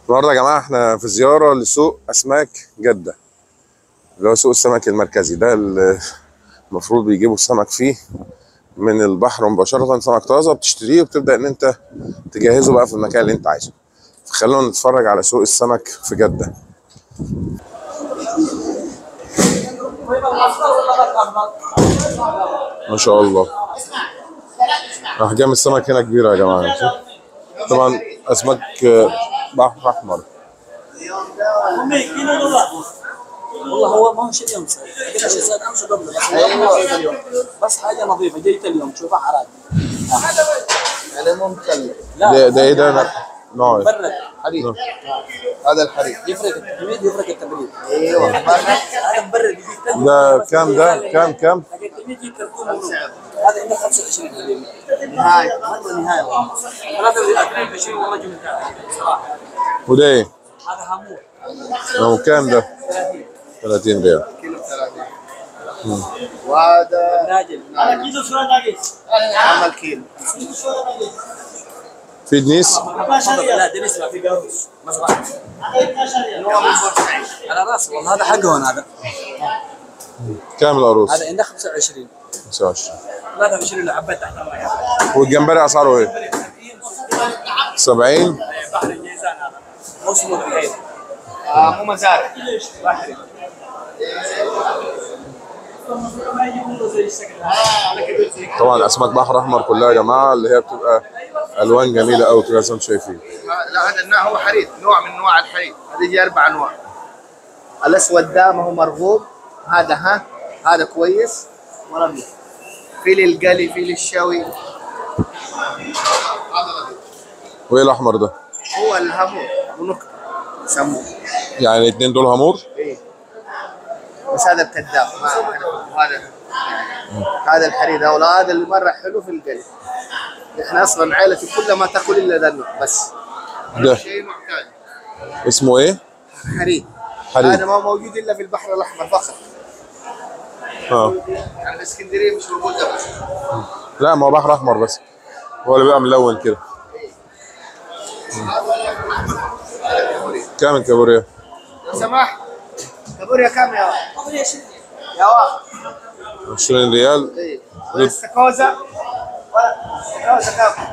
النهارده يا جماعه احنا في زياره لسوق اسماك جده اللي هو سوق السمك المركزي ده اللي المفروض بيجيبوا السمك فيه من البحر مباشره سمك طازه بتشتريه وبتبدا ان انت تجهزه بقى في المكان اللي انت عايزه فخلونا نتفرج على سوق السمك في جده ما شاء الله احجام السمك هنا كبيره يا جماعه طبعا اسماك بحر احمر والله هو ما هو شيء اليوم صار قبل شيء صار امس قبل بس ايوه اليوم بس حاجه نظيفه جيت اليوم تشوفها حرام يعني مو مكلف ده ده ايه ده نوع إيه؟ برد حريق هذا الحريق يفرق التمييز يفرق التبريد ايوه برد هذا مبرد يجيك تلج ده كام ده كام كام حق التمييز يجيك كرتون ونص. هذا عنده 25 حبيبي نهاية مره نهايه والله 23 والله جمله صراحه وده ايه هذا هامور هو كام ده 30 ريال كيلو 30 وهذا ناجل هذا كيلو شو ناجل عمل كيلو في دنيس لا ده نسمع في قاروس مزرعه نوع من بورسعيد على راسه والله هذا حقه هذا كام القاروص هذا عنده 25 25 23 لعبه تحت الماء والجمبري اسعاره ايه 70 بحر الجيزان هذا موسمه الحين آه مو مزارع بحري طبعا اسماك بحر احمر كلها يا جماعه اللي هي بتبقى الوان جميله قوي كده زي ما انتم شايفين لا هذا النوع هو حريق نوع من انواع الحريق هذا يجي اربع انواع الاسود ده ما هو مرغوب هذا ها هذا كويس ورمي في للقلي في للشوي هذا لطيف. وايه الاحمر ده هو الهامور ابو نقطه يسموه يعني الاثنين دول هامور ايه بس هذا الكذاب ما وهذا هذا الحرير او هذا اللي مره حلو في القلب احنا اصلا عائلتي كلها ما تاكل الا ذا النوع بس ده شيء محتاج اسمه ايه حرير حرير. هذا ما هو موجود الا في البحر الاحمر فقط اه يعني في اسكندريه مش موجود ده بس لا ما هو بحر احمر بس هو اللي بيبقى ملون كده كام الكابوريا لو سمحت كابوريا كم يا يا واحد 20 ريال ايه والاستاكوزا ولا الاستاكوزا كم؟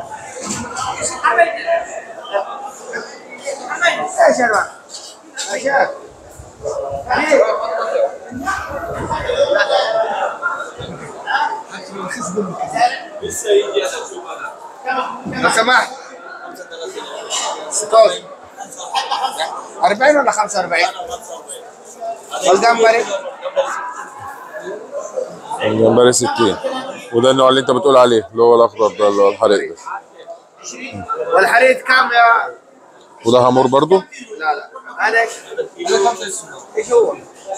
ايش يا جماعه؟ عشان حبيبي لو سمحت ستوز 40 ولا 45 والجمبري الجمبري 60 وده النوع اللي انت بتقول عليه اللي هو الاخضر ده اللي هو الحريق ده والحريت كام يا وده هامور برضو لا لا هذا ايش؟ ايش هو؟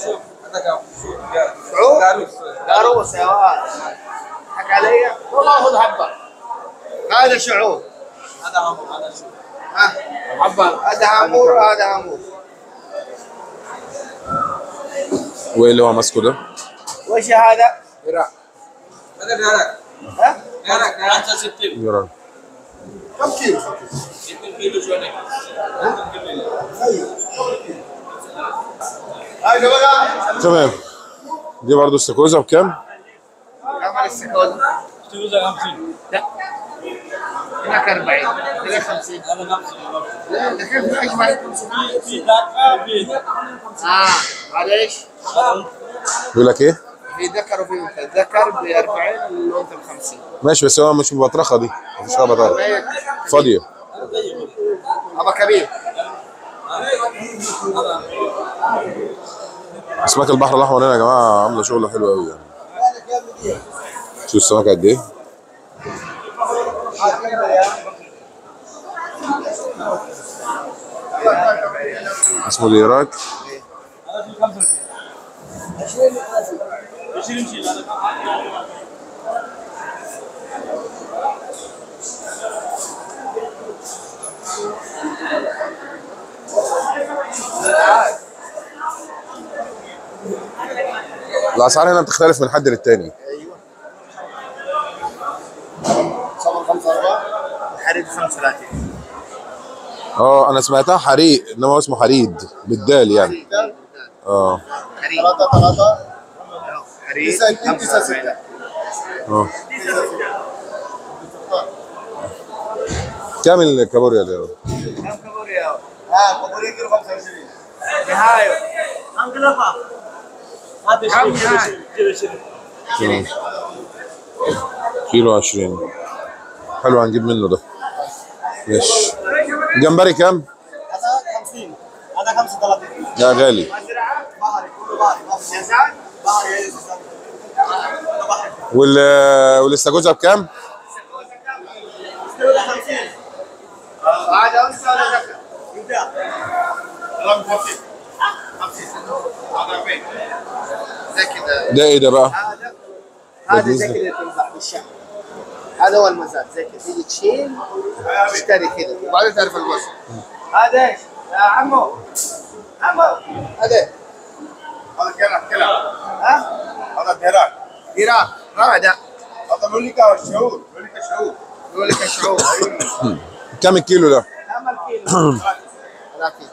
شعور؟ قاروس يا ولد حك علي والله خذ حبه هذا شعور هذا هامور هذا شو ها حبه هذا هامور وهذا هامور وايه اللي هو ماسكه ده وش هذا؟ هذا هذا ها؟ هذا 65 يوران. كم كيلو؟ 2 كيلو شو هذا بقى تمام دي برضو استاكوزا بكام؟ كم الاستاكوزا؟ استوزا 50 لا هناك 40 هناك 50 هذا 50 لا ده كيف اجمل في ذاك في اه هذا ايش؟ بيقول لك ايه؟ في ذكر وفي انثى الذكر ب 40 والانثى ب 50 ماشي بس هو مش مبطرخه دي مفيش فيها بطارخه فاضيه ابا كبير اسماك البحر الاحمر هنا يا جماعه عامله شغل حلو قوي يعني شوف السمك قد ايه اسمه ديراك هذا في 25 20 شيل هذا الاسعار هنا بتختلف من حد للتاني ايوه صبر 5 4 الحريد 35 اه انا سمعتها حريق انما هو اسمه حريد بالدال يعني اه حريق ثلاثة ثلاثة حريق خمسة ستة اه كام الكابوريا ده؟ كم كابوريا؟ اه كابوريا كيلو 25 نهاية هذا كم شيء نهاية؟ كذا شيء مم. كيلو 20 حلو هنجيب منه ده ماشي جمبري كام؟ هذا 50 هذا 35 ده غالي مزرعة بحري كله بحري جزان بحري وال والاستاكوزا بكام؟ هذا انثى ولا ذكر؟ انت رقم 50 50 هذا 40 زي كذا ده ايه ده بقى؟ هذا هذا لذيذ زي ده. كذا تنباع بالشهر هذا هو المزاد زي كذا تيجي تشيل تشتري كذا وبعدين تعرف الوزن هذا ايش؟ يا عمو عمو هذا إيه؟ هذا كلام كلام ها؟ هذا ديراك ديراك رعدة هذا لوليكا شعور لوليكا شعور يقول لك شعور كام الكيلو ده؟ كم الكيلو؟ 30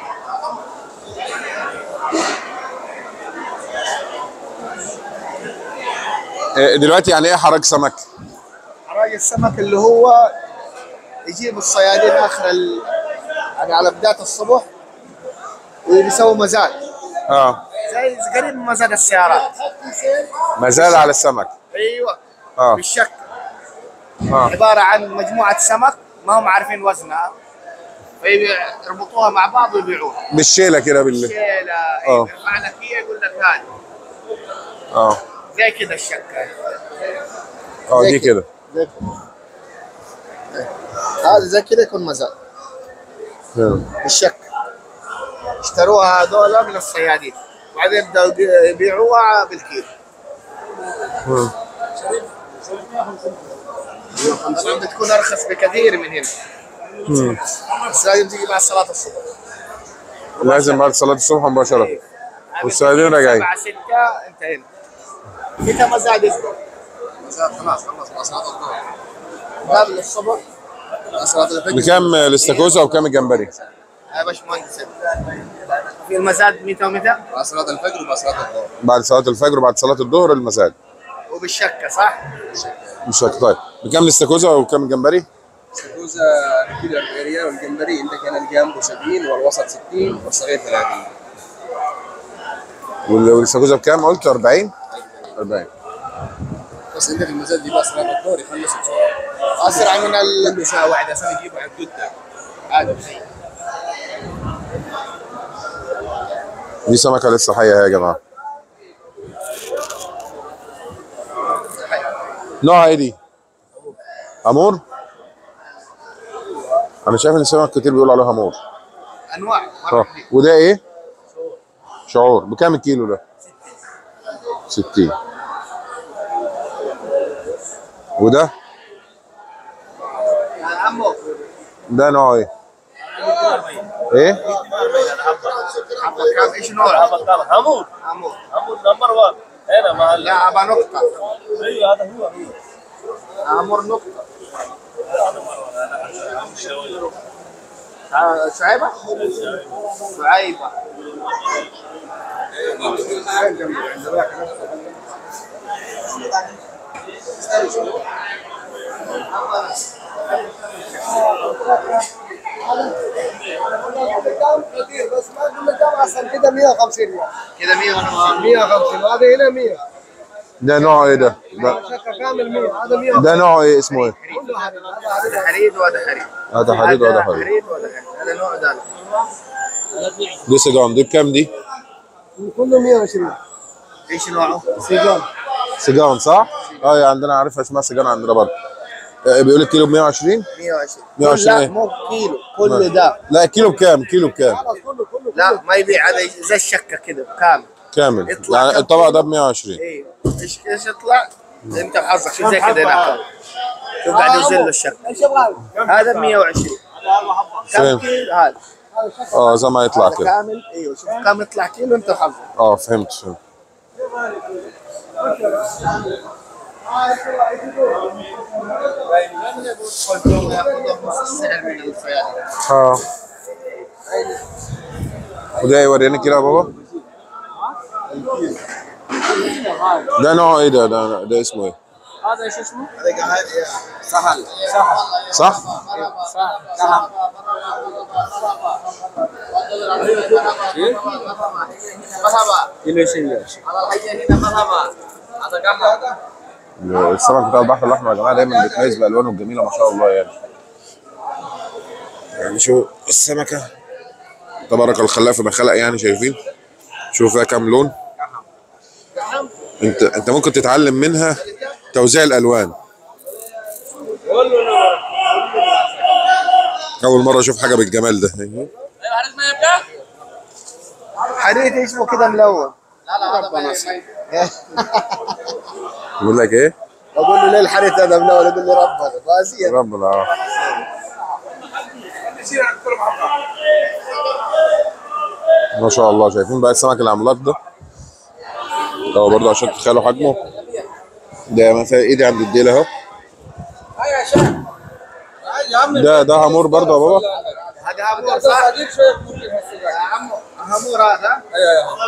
إيه، دلوقتي يعني ايه حراج سمك؟ حراج السمك اللي هو يجيب الصيادين اخر ال... يعني على بدايه الصبح ويسووا مزاد اه زي قريب من مزاد السيارات مزال على السمك ايوه اه بالشك اه عباره عن مجموعه سمك ما هم عارفين وزنها فيربطوها مع بعض ويبيعوها بالشيله كده بال شيله آه. ايوه يرفع لك هي يقول لك هذه اه زي كذا الشكه اه زي دي كده زي كده هذا زي كذا يكون مزاد حلو. بالشك اشتروها هذول من الصيادين بعدين بدأوا يبيعوها بالكيلو مم. 150 بتكون ارخص بكثير من هنا مم. بس لازم تيجي مع صلاه الصبح لازم بعد صلاه الصبح مباشره والصيادين راجعين. 7 6 انت هنا متى مزاد يصبح؟ خلاص خلاص خلاص هذا الظهر قبل الصبح صلاة الفجر بكام الاستاكوزا وبكام الجمبري؟ يا باشمهندس في المزاد متى ومتى؟ مع صلاة الفجر ومع صلاة الظهر بعد صلاه الفجر وبعد صلاه الظهر المساء وبالشكه صح؟ مش فاكر طيب بكام الاستاكوزا وبكام الجمبري؟ سكوزا كيلو 40 ريال والجمبري عندك هنا الجامبو 70 والوسط 60 والصغير 30 وال- والاستاكوزا بكام قلت 40 40 بس عندك المزاد دي بقى صلاة الظهر يخلص بسرعة اسرع من ال كل ساعة واحدة عشان يجيبوا على الجدة هذا دي سمكه لسه حيه يا جماعه نوعها ايه دي؟ امور؟ انا شايف ان السمك كتير بيقولوا عليها امور انواع اه مره كثير وده ايه؟ شعور بكام الكيلو ده؟ 60 وده يا عمو ده نوعه ايه؟ ايه؟ حبة كام ايش نوع؟ همود عمو همود نمبر 1 هنا مع ال- لا ابى نقطة ايوه هذا هو هو امر نقطة آه، شعيبة؟ شعيبة بس ما اقول لك كم اصلا كده 150 ريال كذا 150 150 وهذا هنا 100 ده نوعه ايه ده؟ ده, شكه كامل 100 هذا 100 ده نوعه ايه اسمه ايه؟ كله حريم هذا حريم هذا حريد وهذا حريد هذا حديد وهذا حديد حريد وهذا حريد هذا نوع ده دي سجان دي بكام دي؟ كله 120 ايش نوعه؟ سيجان سجان صح؟ اه يا عندنا عارفها اسمها سجان عندنا برضه آه، بيقول الكيلو ب 120 120 120 لا إيه؟ مو كيلو كله ده لا الكيلو بكام؟ كيلو بكام؟ خلاص كله كله لا ما يبيع هذا زي الشكه كده كامل كامل يطلع يعني كم الطبق ده ب 120 ايوه ايش ايش يطلع؟ انت وحظك شوف زي كده هناك شوف قاعد ينزل له الشك ايش يبغى هذا ب 120 كم فهمت. كيلو هذا اه زي ما يطلع هذا كده كامل ايوه شوف كم يطلع كيلو انت وحظك اه فهمت فهمت قلتهم ياخذهم نص السعر من الفيالي اه وده يوريني كده يا بابا ده نوعه ايه ده ده, ده اسمه ايه هذا شو اسمه؟ سهل صح سهم كيلو شيء هذا قهوه السمك بتاع البحر الاحمر يا جماعه دايما بيتميز بالوانه الجميله ما شاء الله يعني يعني شو السمكه تبارك الخلاق فيما خلق يعني شايفين شوف فيها كام لون انت انت ممكن تتعلم منها توزيع الالوان اول مره اشوف حاجه بالجمال ده ايوه عرفت ما يبقى؟ حريت اسمه كده ملون يقول لك ايه اقول له ليه الحريت هذا ملون يقول لي ربنا بازيه ربنا آه. ما شاء الله شايفين بقى السمك العملاق ده هو برضه عشان تتخيلوا حجمه ده مثلا ايدي عند الديل اهو يا شيخ يا عم ده ده هامور برضه يا بابا هذا همور صح صديق شويه ممكن هسه يا عمو همور هذا ايوه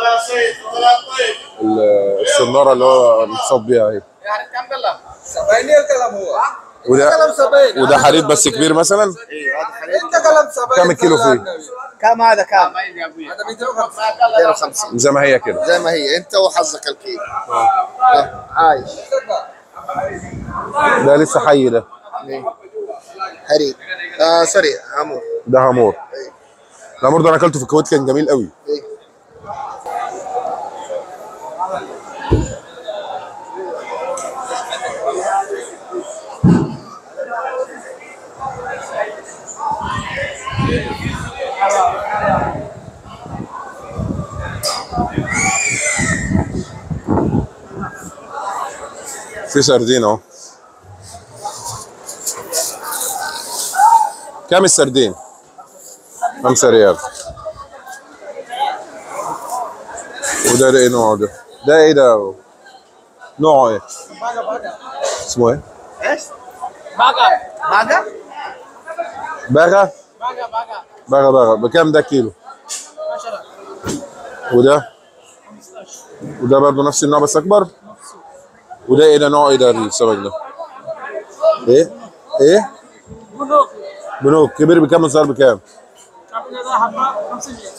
ال- السناره اللي هو متصاب بيها اهي سبعيني الكلام هو وده كلام سبعين وده حريت بس كبير مثلا ايوه هذا حريت انت كلام سبعين كم الكيلو صلى فيه؟ على النبي. كم هذا كم؟ هذا 250 250 زي ما هي كده زي ما هي انت وحظك الكيل آه، عايش ده لسه حي ده حريت آه سوري همور ده هامور الهامور ده انا اكلته في الكويت كان جميل قوي إيه. في سردين اهو كام السردين؟ خمسة ريال وده ده ايه نوعه ده؟ ده ايه ده؟ نوعه ايه؟ اسمه ايه؟ ايش؟ باقة باقة؟ بغا باقة باقة بغا بغا بكام ده كيلو؟ وده؟ وده برضه نفس النوع بس اكبر؟ وده ايه ده نوع ايه ده السمك ده؟ ايه؟ ايه؟ بنوك بنوك كبير بكام وصغير بكام؟ عبنا ذا حبة 5 ريال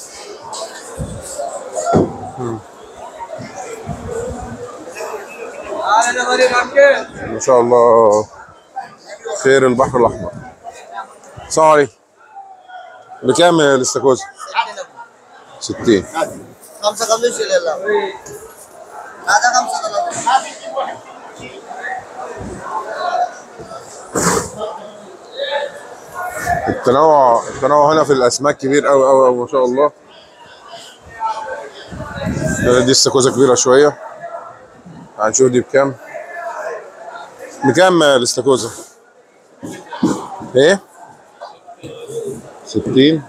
انا نظري معك ما شاء الله خير البحر الاحمر السلام عليكم بكام الاستاكوزا؟ 60 خمسة قميص لله هذا خمسة قميص التنوع التنوع هنا في الاسماك كبير قوي قوي قوي ما شاء الله ده- دي استاكوزا كبيره شويه هنشوف دي بكام بكام الاستاكوزا ايه 60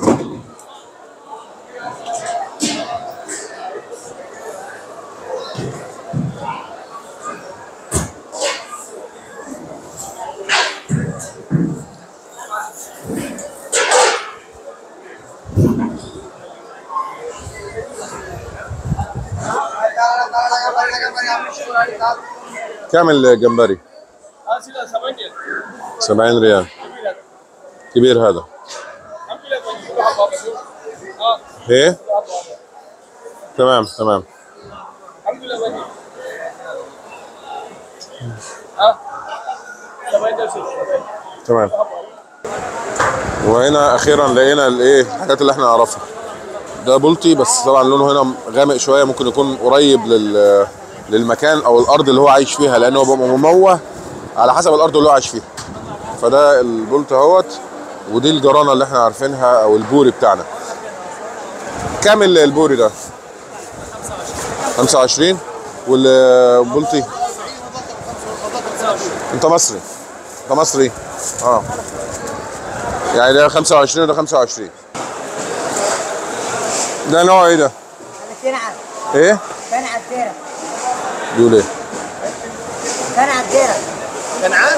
كام الجمبري 70 ريال كبير هذا ايه تمام تمام الحمد لله بني ها 70 درس تمام وهنا اخيرا لقينا الايه الحاجات اللي احنا نعرفها ده بولتي بس طبعا لونه هنا غامق شويه ممكن يكون قريب لل للمكان او الارض اللي هو عايش فيها لانه هو بيبقى مموه على حسب الارض اللي هو عايش فيها فده البولت اهوت ودي الجرانه اللي احنا عارفينها او البوري بتاعنا كام ال- البوري ده 25 والبولتي انت مصري انت مصري اه يعني ده 25 وده 25 ده نوع ايه ده؟ تنعم ايه؟ تنعم تنعم بيقول ايه؟ كان عندنا كنعان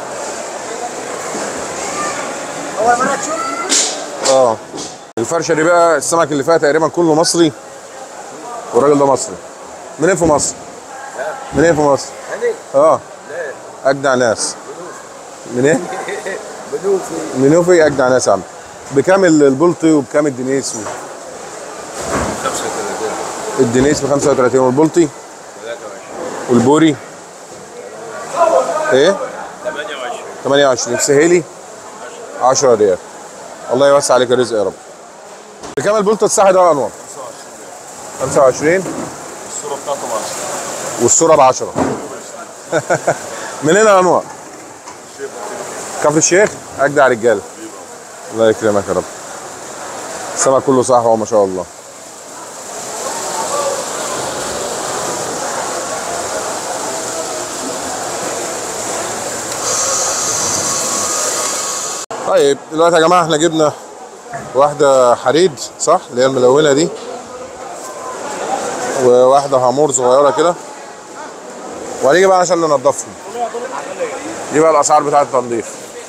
اول مره تشوف اه الفرشه دي بقى السمك اللي فيها تقريبا كله مصري والراجل ده مصري منين في مصر؟ منين في مصر؟ اه اجدع ناس منين؟ منوفي اجدع ناس يا عم بكام البلطي وبكام الدنيس و... 35 الدنيس ب 35 والبلطي 23 والبوري ايه 28 28 سهيلي 10 ريال الله يوسع عليك الرزق يا رب بكام البلطة الساحة ده يا انور 25 الصورة بتاعته مصر والصورة ب 10 منين يا انور كفر الشيخ اجدع رجاله الله يكرمك يا رب السمك كله صح وما شاء الله طيب دلوقتي يا جماعه احنا جبنا واحده حريد صح اللي هي الملونه دي وواحده هامور صغيره كده وهنيجي بقى عشان ننضفهم دي بقى الاسعار بتاعه التنظيف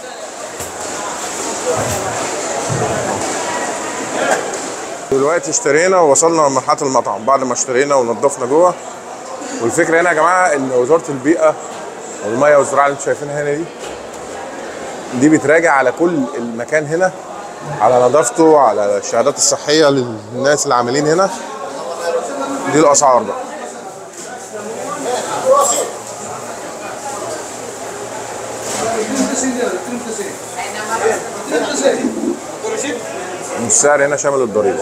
دلوقتي اشترينا ووصلنا لمرحله المطعم بعد ما اشترينا ونضفنا جوه والفكره هنا يا جماعه ان وزاره البيئه والميه والزراعه اللي انتم شايفينها هنا دي دي بتراجع على كل المكان هنا على نظافته على الشهادات الصحيه للناس اللي عاملين هنا دي الاسعار بقى السعر هنا شامل الضريبه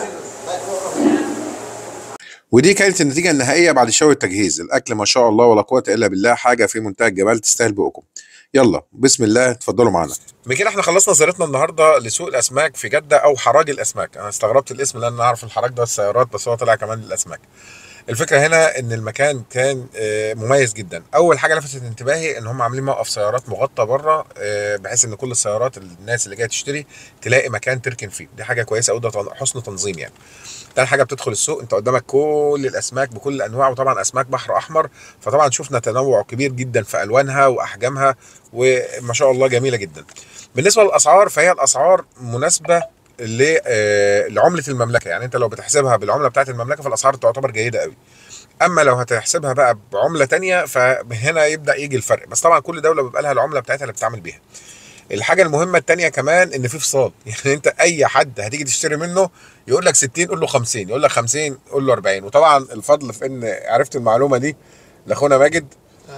ودي كانت النتيجه النهائيه بعد شوي التجهيز الاكل ما شاء الله ولا قوه الا بالله حاجه في منتهى الجمال تستاهل بقكم يلا بسم الله اتفضلوا معانا بكده احنا خلصنا زيارتنا النهارده لسوق الاسماك في جده او حراج الاسماك انا استغربت الاسم لان انا اعرف الحراج ده السيارات بس هو طلع كمان الاسماك الفكره هنا ان المكان كان آه، مميز جدا اول حاجه لفتت انتباهي ان هم عاملين موقف سيارات مغطى بره آه، بحيث ان كل السيارات الناس اللي جايه تشتري تلاقي مكان تركن فيه دي حاجه كويسه قوي ده تن- حسن تنظيم يعني تاني حاجه بتدخل السوق انت قدامك كل الاسماك بكل الانواع وطبعا اسماك بحر احمر فطبعا شفنا تنوع كبير جدا في الوانها واحجامها وما شاء الله جميله جدا بالنسبه للاسعار فهي الاسعار مناسبه ل- آه، لعمله المملكه يعني انت لو بتحسبها بالعمله بتاعت المملكه فالاسعار تعتبر جيده قوي اما لو هتحسبها بقى بعمله تانية فهنا يبدا يجي الفرق بس طبعا كل دوله بيبقى لها العمله بتاعتها اللي بتتعامل بيها الحاجه المهمه التانية كمان ان في فصال يعني انت اي حد هتيجي تشتري منه يقول لك 60 قول له 50 يقول لك 50 قول له 40 وطبعا الفضل في ان عرفت المعلومه دي لاخونا ماجد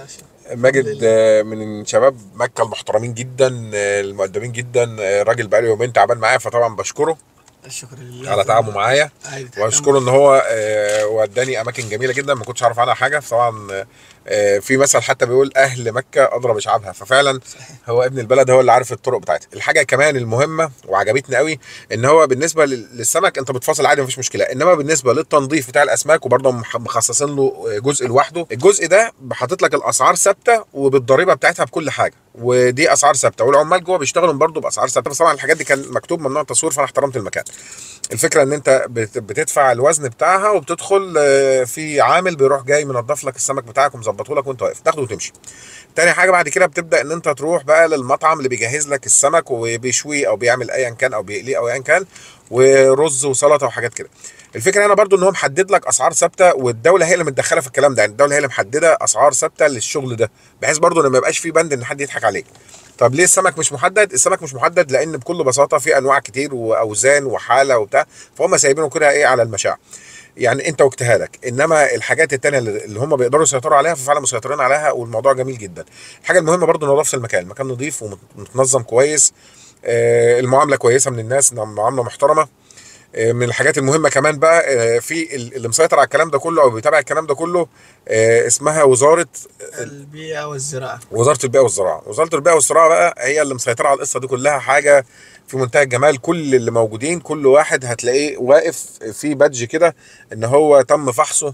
ماجد آه، من شباب مكه المحترمين جدا آه، المؤدبين جدا آه، راجل بقاله يومين تعبان معايا فطبعا بشكره الشكر لله على تعبه معايا واشكره ان هو آه، وداني اماكن جميله جدا ما كنتش اعرف عنها حاجه فطبعا آه، في مثل حتى بيقول اهل مكه اضرب بشعبها ففعلا هو ابن البلد هو اللي عارف الطرق بتاعتها الحاجه كمان المهمه وعجبتني قوي ان هو بالنسبه لل- للسمك انت بتفاصل عادي مفيش مشكله انما بالنسبه للتنظيف بتاع الاسماك وبرضه مح- مخصصين له جزء لوحده الجزء ده حاطط لك الاسعار ثابته وبالضريبه بتاعتها بكل حاجه ودي اسعار ثابته والعمال جوه بيشتغلوا برضه باسعار ثابته بس طبعا الحاجات دي كان مكتوب ممنوع التصوير فانا احترمت المكان الفكره ان انت بت- بتدفع الوزن بتاعها وبتدخل آه، في عامل بيروح جاي منضف لك السمك بتاعك ومظبطه لك وانت واقف تاخده وتمشي تاني حاجه بعد كده بتبدا ان انت تروح بقى للمطعم اللي بيجهز لك السمك وبيشويه او بيعمل ايا كان او بيقليه او ايا كان ورز وسلطه وحاجات كده الفكره هنا برضو ان هو محدد لك اسعار ثابته والدوله هي اللي متدخله في الكلام ده يعني الدوله هي اللي محدده اسعار ثابته للشغل ده بحيث برضو ان ما يبقاش في بند ان حد يضحك عليك طب ليه السمك مش محدد؟ السمك مش محدد لان بكل بساطه في انواع كتير واوزان وحاله وبتاع فهم سايبينه كده ايه على المشاع. يعني انت واجتهادك انما الحاجات التانية اللي اللي هم بيقدروا يسيطروا عليها ففعلا مسيطرين عليها والموضوع جميل جدا. الحاجه المهمه برضو نظافه المكان، المكان نظيف ومتنظم كويس. آه، المعامله كويسه من الناس معامله محترمه. آه، من الحاجات المهمه كمان بقى آه، في ال- اللي مسيطر على الكلام ده كله او بيتابع الكلام ده كله آه، اسمها وزاره البيئة والزراعة وزاره البيئه والزراعه وزاره البيئه والزراعه بقى هي اللي مسيطره على القصه دي كلها حاجه في منتهى الجمال كل اللي موجودين كل واحد هتلاقيه واقف في بادج كده ان هو تم فحصه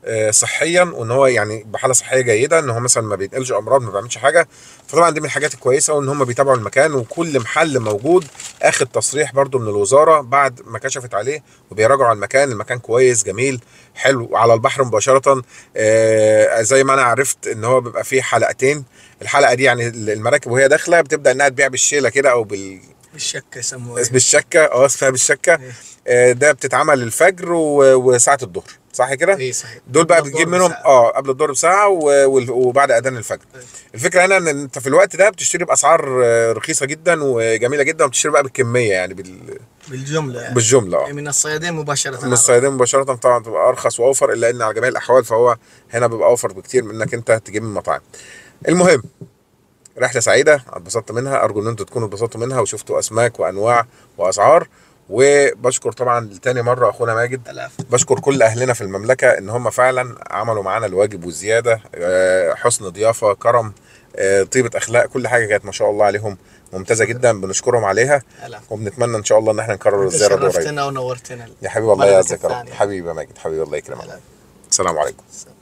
آه، صحيا وان هو يعني بحاله صحيه جيده ان هو مثلا ما بينقلش امراض ما بيعملش حاجه فطبعا دي من الحاجات الكويسه وان هم بيتابعوا المكان وكل محل موجود اخد تصريح برضو من الوزاره بعد ما كشفت عليه وبيراجعوا على المكان المكان كويس جميل حلو وعلى البحر مباشره آه، زي ما انا عرفت ان هو بيبقى فيه حلقتين الحلقه دي يعني المراكب وهي داخله بتبدا انها تبيع بالشيله كده او بال بالشكه يسموها بالشكه اه اسمها بالشكه آه، ده بتتعمل الفجر و- وساعه الظهر صح كده؟ اي صحيح دول بقى قبل بتجيب الظهر منهم بساعة. اه قبل الظهر بساعه و- وال- وبعد اذان الفجر الفكره هنا ان انت في الوقت ده بتشتري باسعار آه، رخيصه جدا وجميله جدا وبتشتري بقى بالكميه يعني بال... بالجمله يعني. بالجمله اه من الصيادين مباشره من الصيادين مباشره طبعا بتبقى ارخص واوفر الا ان على جميع الاحوال فهو هنا بيبقى اوفر بكتير من انك انت تجيب من المطاعم المهم رحله سعيده اتبسطت منها ارجو ان انتم تكونوا اتبسطتوا منها وشفتوا اسماك وانواع واسعار وبشكر طبعا لتاني مره اخونا ماجد العفو. بشكر كل اهلنا في المملكه ان هم فعلا عملوا معانا الواجب والزياده آه، حسن ضيافه كرم آه، طيبه اخلاق كل حاجه كانت ما شاء الله عليهم ممتازه جدا بنشكرهم عليها العفو. وبنتمنى ان شاء الله ان احنا نكرر الزياره دي قريب شرفتنا ونورتنا يا حبيبي الله المرة يعزك يا رب الثانية. حبيبي يا ماجد حبيبي الله يكرمك العفو. السلام عليكم السلام.